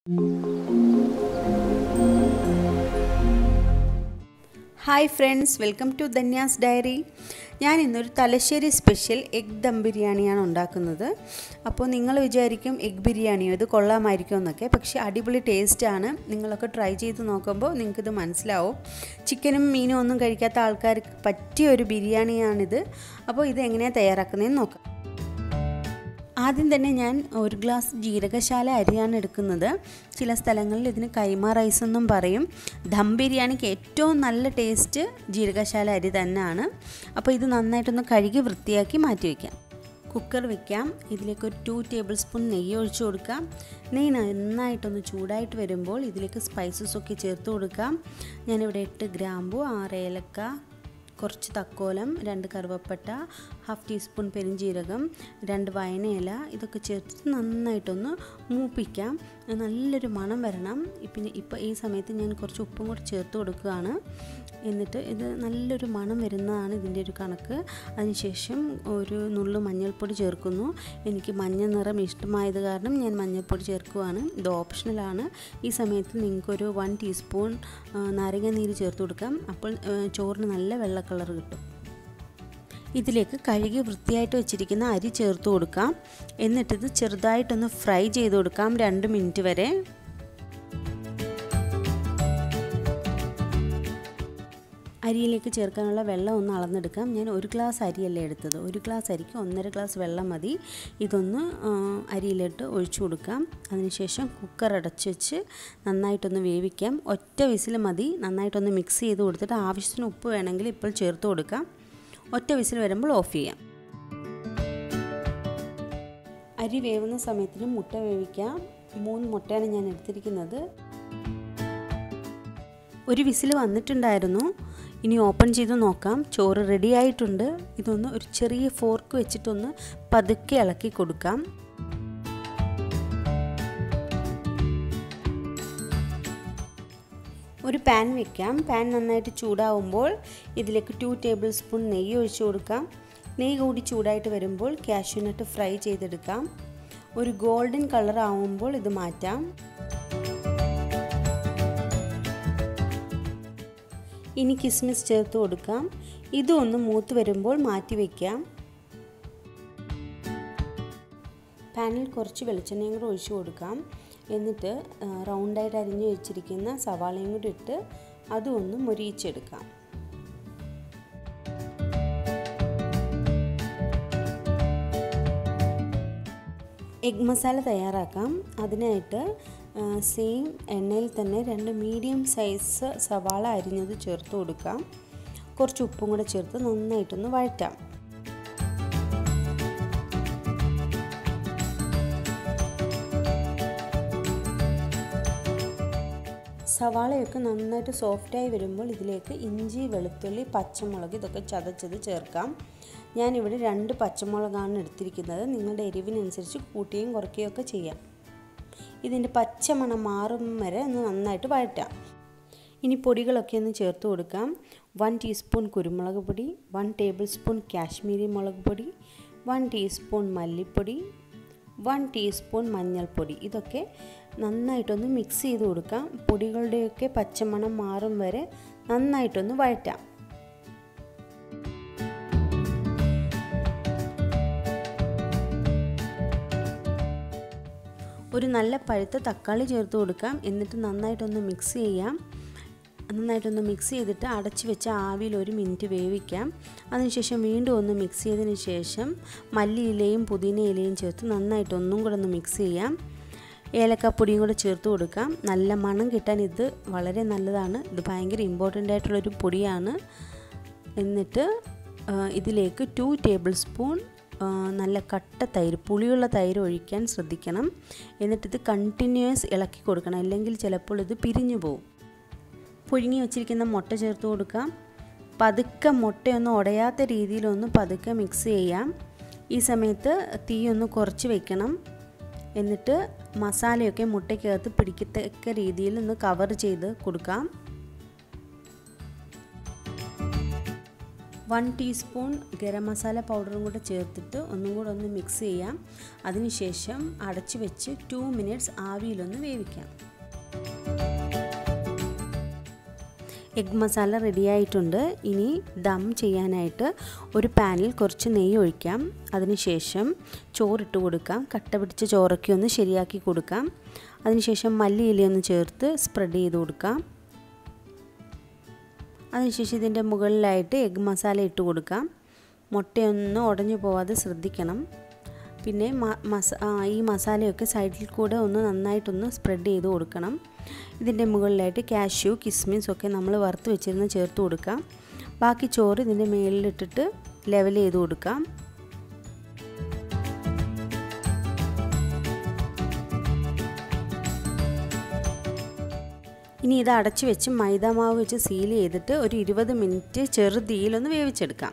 hi friends welcome to Dhanya's diary ഞാൻ ഇന്നൊരു Thalassery special egg dum ബിരിയാണിയാണ് ഉണ്ടാക്കുന്നത് അപ്പോൾ നിങ്ങൾ വിചാരിക്കും എഗ് ബിരിയാണിയോ ഇത് കൊള്ളാമായിരിക്കും എന്നൊക്കെ പക്ഷേ അടിപൊളി ടേസ്റ്റാണ് നിങ്ങളൊക്കെ ട്രൈ ചെയ്ത് നോക്കുമ്പോൾ നിങ്ങൾക്കിത് മനസ്സിലാവും ചിക്കനും മീനും ഒന്നും കഴിക്കാത്ത ആൾക്കാർക്ക് പറ്റിയ ഒരു ബിരിയാണിയാണിത് അപ്പോൾ ഇത് എങ്ങനെയാണ് തയ്യാറാക്കുന്നതെന്ന് നോക്കാം ആദ്യം തന്നെ ഞാൻ ഒരു ഗ്ലാസ് ജീരകശാല അരിയാണ് എടുക്കുന്നത് ചില സ്ഥലങ്ങളിൽ ഇതിന് കൈമ റൈസ് എന്നും പറയും ദം ബിരിയാണിക്ക് ഏറ്റവും നല്ല ടേസ്റ്റ് ജീരകശാല അരി തന്നെയാണ് അപ്പോൾ ഇത് നന്നായിട്ടൊന്ന് കഴുകി വൃത്തിയാക്കി മാറ്റി വയ്ക്കാം കുക്കർ വെക്കാം ഇതിലേക്ക് ഒരു ടു ടേബിൾ സ്പൂൺ നെയ്യ് ഒഴിച്ചു കൊടുക്കാം നെയ്യ് നന്നായിട്ടൊന്ന് ചൂടായിട്ട് വരുമ്പോൾ ഇതിലേക്ക് സ്പൈസസ് ഒക്കെ ചേർത്ത് കൊടുക്കാം ഞാനിവിടെ എട്ട് ഗ്രാമ്പു ആറ് ഏലക്ക കുറച്ച് തക്കോലം രണ്ട് കറുവപ്പട്ട ഹാഫ് ടീസ്പൂൺ പെരിഞ്ജീരകം രണ്ട് വയനയില ഇതൊക്കെ ചേർത്തിട്ട് നന്നായിട്ടൊന്ന് മൂപ്പിക്കാം നല്ലൊരു മണം വരണം പിന്നെ ഇപ്പോൾ ഈ സമയത്ത് ഞാൻ കുറച്ച് ഉപ്പും കൂടി ചേർത്ത് കൊടുക്കുകയാണ് എന്നിട്ട് ഇത് നല്ലൊരു മണം വരുന്നതാണ് ഇതിൻ്റെ ഒരു കണക്ക് അതിനുശേഷം ഒരു നുള്ളു മഞ്ഞൾപ്പൊടി ചേർക്കുന്നു എനിക്ക് മഞ്ഞ നിറം ഇഷ്ടമായത് കാരണം ഞാൻ മഞ്ഞൾപ്പൊടി ചേർക്കുവാണ് ഇത് ഓപ്ഷണലാണ് ഈ സമയത്ത് നിങ്ങൾക്കൊരു വൺ ടീസ്പൂൺ നാരങ്ങ നീര് ചേർത്ത് കൊടുക്കാം അപ്പോൾ ചോറിന് നല്ല വെള്ള കളർ കിട്ടും ഇതിലേക്ക് കഴുകി വൃത്തിയായിട്ട് വെച്ചിരിക്കുന്ന അരി ചേർത്ത് കൊടുക്കാം എന്നിട്ടിത് ചെറുതായിട്ടൊന്ന് ഫ്രൈ ചെയ്ത് കൊടുക്കാം രണ്ട് മിനിറ്റ് വരെ അരിയിലേക്ക് ചേർക്കാനുള്ള വെള്ളം ഒന്ന് അളന്നെടുക്കാം ഞാൻ ഒരു ഗ്ലാസ് അരിയല്ലേ എടുത്തത് ഒരു ഗ്ലാസ് അരിക്ക് ഒന്നര ഗ്ലാസ് വെള്ളം മതി ഇതൊന്ന് അരിയിലിട്ട് ഒഴിച്ചു കൊടുക്കാം അതിനുശേഷം കുക്കർ അടച്ചു വെച്ച് നന്നായിട്ടൊന്ന് വേവിക്കാം ഒറ്റ വിസിൽ മതി നന്നായിട്ടൊന്ന് മിക്സ് ചെയ്ത് കൊടുത്തിട്ട് ആവശ്യത്തിന് ഉപ്പ് വേണമെങ്കിൽ ഇപ്പോൾ ചേർത്ത് കൊടുക്കാം ഒറ്റ വിസിൽ വരുമ്പോൾ ഓഫ് ചെയ്യാം അരി വേവുന്ന സമയത്തിന് മുട്ട വേവിക്കാം മൂന്ന് മുട്ടയാണ് ഞാൻ എടുത്തിരിക്കുന്നത് ഒരു വിസിൽ വന്നിട്ടുണ്ടായിരുന്നു ഇനി ഓപ്പൺ ചെയ്ത് നോക്കാം ചോറ് റെഡി ആയിട്ടുണ്ട് ഇതൊന്ന് ഒരു ചെറിയ ഫോർക്ക് വെച്ചിട്ടൊന്ന് പതുക്കെ ഇളക്കി കൊടുക്കാം ഒരു പാൻ വെക്കാം പാൻ നന്നായിട്ട് ചൂടാവുമ്പോൾ ഇതിലേക്ക് ടു ടേബിൾ സ്പൂൺ നെയ്യ് ഒഴിച്ചു കൊടുക്കാം നെയ്യ് കൂടി ചൂടായിട്ട് വരുമ്പോൾ കാഷ്യൂനട്ട് ഫ്രൈ ചെയ്തെടുക്കാം ഒരു ഗോൾഡൻ കളർ ആവുമ്പോൾ ഇത് മാറ്റാം ഇനി കിസ്മിസ് ചേർത്ത് കൊടുക്കാം ഇതും ഒന്ന് മൂത്ത് വരുമ്പോൾ മാറ്റി വയ്ക്കാം പാനിൽ കുറച്ച് വെളിച്ചെണ്ണയും കൂടി ഒഴിച്ചു കൊടുക്കാം എന്നിട്ട് റൗണ്ടായിട്ട് അരിഞ്ഞു വെച്ചിരിക്കുന്ന സവാളയും കൂടി ഇട്ട് അതും ഒന്ന് മുരിയിച്ചെടുക്കാം എഗ് മസാല തയ്യാറാക്കാം അതിനായിട്ട് സെയിം എണ്ണയിൽ തന്നെ രണ്ട് മീഡിയം സൈസ് സവാള അരിഞ്ഞത് ചേർത്ത് കൊടുക്കാം കുറച്ച് ഉപ്പും കൂടെ ചേർത്ത് നന്നായിട്ടൊന്ന് വഴറ്റാം സവാളയൊക്കെ നന്നായിട്ട് സോഫ്റ്റായി വരുമ്പോൾ ഇതിലേക്ക് ഇഞ്ചി വെളുത്തുള്ളി പച്ചമുളക് ഇതൊക്കെ ചതച്ചത് ചേർക്കാം ഞാനിവിടെ രണ്ട് പച്ചമുളകാണ് എടുത്തിരിക്കുന്നത് നിങ്ങളുടെ എരിവിനനുസരിച്ച് കൂട്ടുകയും കുറയ്ക്കുകയും ഒക്കെ ചെയ്യാം ഇതിൻ്റെ പച്ചമണം മാറും വരെ ഒന്ന് നന്നായിട്ട് വഴറ്റാം ഇനി പൊടികളൊക്കെ ഒന്ന് ചേർത്ത് കൊടുക്കാം വൺ ടീസ്പൂൺ കുരുമുളക് പൊടി വൺ ടേബിൾ സ്പൂൺ കാശ്മീരി മുളക് പൊടി വൺ ടീസ്പൂൺ മല്ലിപ്പൊടി വൺ ടീസ്പൂൺ മഞ്ഞൾപ്പൊടി ഇതൊക്കെ നന്നായിട്ടൊന്ന് മിക്സ് ചെയ്ത് കൊടുക്കാം പൊടികളുടെയൊക്കെ പച്ചമണം മാറും വരെ നന്നായിട്ടൊന്ന് വഴറ്റാം ഒരു നല്ല പഴുത്ത തക്കാളി ചേർത്ത് കൊടുക്കാം എന്നിട്ട് നന്നായിട്ടൊന്ന് മിക്സ് ചെയ്യാം നന്നായിട്ടൊന്ന് മിക്സ് ചെയ്തിട്ട് അടച്ചു വെച്ച ആവിയിൽ ഒരു മിനിറ്റ് വേവിക്കാം അതിനുശേഷം വീണ്ടും ഒന്ന് മിക്സ് ചെയ്തതിന് ശേഷം മല്ലിയിലയും പുതിന ഇലയും ചേർത്ത് നന്നായിട്ട് ഒന്നും കൂടെ ഒന്ന് മിക്സ് ചെയ്യാം ഏലക്കപ്പൊടിയും കൂടെ ചേർത്ത് കൊടുക്കാം നല്ല മണം കിട്ടാൻ ഇത് വളരെ നല്ലതാണ് ഇത് ഭയങ്കര ഇമ്പോർട്ടൻ്റ് ആയിട്ടുള്ളൊരു പൊടിയാണ് എന്നിട്ട് ഇതിലേക്ക് ടു ടേബിൾ സ്പൂൺ നല്ല കട്ട തൈര് പുളിയുള്ള തൈര് ഒഴിക്കാൻ ശ്രദ്ധിക്കണം എന്നിട്ടിത് കണ്ടിന്യൂസ് ഇളക്കി കൊടുക്കണം അല്ലെങ്കിൽ ചിലപ്പോൾ ഇത് പിരിഞ്ഞു പോകും പുഴുങ്ങി വച്ചിരിക്കുന്ന മുട്ട ചേർത്ത് കൊടുക്കാം പതുക്കെ മുട്ടയൊന്നും ഉടയാത്ത രീതിയിലൊന്ന് പതുക്കെ മിക്സ് ചെയ്യാം ഈ സമയത്ത് തീ ഒന്ന് കുറച്ച് വെക്കണം എന്നിട്ട് മസാലയൊക്കെ മുട്ടയ്ക്കകത്ത് പിടിക്കത്തക്ക രീതിയിൽ ഒന്ന് കവർ ചെയ്ത് കൊടുക്കാം വൺ ടീസ്പൂൺ ഗരം മസാല പൗഡറും കൂടെ ചേർത്തിട്ട് ഒന്നും കൂടെ ഒന്ന് മിക്സ് ചെയ്യാം അതിനുശേഷം അടച്ചു വെച്ച് ടു മിനിറ്റ്സ് ആവിയിലൊന്ന് വേവിക്കാം എഗ് മസാല റെഡിയായിട്ടുണ്ട് ഇനി ദം ചെയ്യാനായിട്ട് ഒരു പാനിൽ കുറച്ച് നെയ്യ് ഒഴിക്കാം അതിനുശേഷം ചോറിട്ട് കൊടുക്കാം കട്ട പിടിച്ച ചോറൊക്കെ ഒന്ന് ശരിയാക്കി കൊടുക്കാം അതിനുശേഷം മല്ലിയിലയൊന്ന് ചേർത്ത് സ്പ്രെഡ് ചെയ്ത് കൊടുക്കാം അതിനുശേഷം ഇതിൻ്റെ മുകളിലായിട്ട് എഗ് മസാല ഇട്ട് കൊടുക്കാം മുട്ടയൊന്നും ഉടഞ്ഞു പോവാതെ ശ്രദ്ധിക്കണം പിന്നെ മസ ഈ മസാലയൊക്കെ സൈഡിൽ കൂടെ ഒന്ന് നന്നായിട്ടൊന്ന് സ്പ്രെഡ് ചെയ്ത് കൊടുക്കണം ഇതിൻ്റെ മുകളിലായിട്ട് കാഷ്യൂ കിസ്മിസ് ഒക്കെ നമ്മൾ വറുത്ത് വെച്ചിരുന്ന് ചേർത്ത് കൊടുക്കാം ബാക്കി ചോറ് ഇതിൻ്റെ മുകളിലിട്ടിട്ട് ലെവൽ ചെയ്ത് കൊടുക്കാം ഇനി ഇത് അടച്ചു വെച്ച് മൈദാമാവ് വെച്ച് സീൽ ചെയ്തിട്ട് ഒരു ഇരുപത് മിനിറ്റ് ചെറുതീയിലൊന്ന് വേവിച്ചെടുക്കാം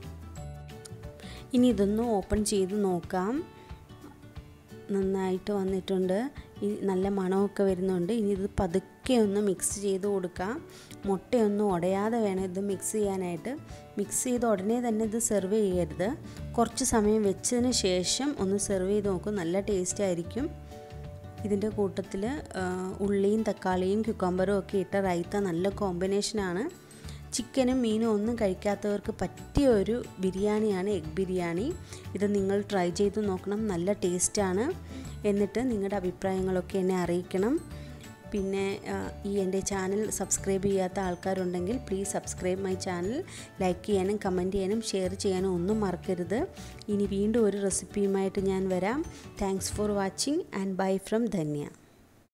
ഇനി ഇതൊന്ന് ഓപ്പൺ ചെയ്ത് നോക്കാം നന്നായിട്ട് വന്നിട്ടുണ്ട് ഈ നല്ല മണമൊക്കെ വരുന്നുണ്ട് ഇനി ഇത് പതുക്കെ ഒന്ന് മിക്സ് ചെയ്ത് കൊടുക്കാം മുട്ടയൊന്നും ഉടയാതെ വേണം ഇത് മിക്സ് ചെയ്യാനായിട്ട് മിക്സ് ചെയ്ത് ഉടനെ തന്നെ ഇത് സെർവ് ചെയ്യരുത് കുറച്ച് സമയം വെച്ചതിന് ശേഷം ഒന്ന് സെർവ് ചെയ്ത് നോക്കും നല്ല ടേസ്റ്റ് ആയിരിക്കും ഇതിൻ്റെ കൂട്ടത്തിൽ ഉള്ളിയും തക്കാളിയും ക്യുക്കമ്പറും ഒക്കെ ഇട്ട റൈത്ത നല്ല കോമ്പിനേഷനാണ് ചിക്കനും മീനും ഒന്നും കഴിക്കാത്തവർക്ക് പറ്റിയ ഒരു ബിരിയാണിയാണ് എഗ് ബിരിയാണി ഇത് നിങ്ങൾ ട്രൈ ചെയ്ത് നോക്കണം നല്ല ടേസ്റ്റാണ് എന്നിട്ട് നിങ്ങളുടെ അഭിപ്രായങ്ങളൊക്കെ എന്നെ അറിയിക്കണം പിന്നെ ഈ എൻ്റെ ചാനൽ സബ്സ്ക്രൈബ് ചെയ്യാത്ത ആൾക്കാരുണ്ടെങ്കിൽ please subscribe my channel like ചെയ്യാനും കമൻറ്റ് ചെയ്യാനും ഷെയർ ചെയ്യാനും ഒന്നും മറക്കരുത് ഇനി വീണ്ടും ഒരു റെസിപ്പിയുമായിട്ട് ഞാൻ വരാം thanks for watching and bye from Dhanya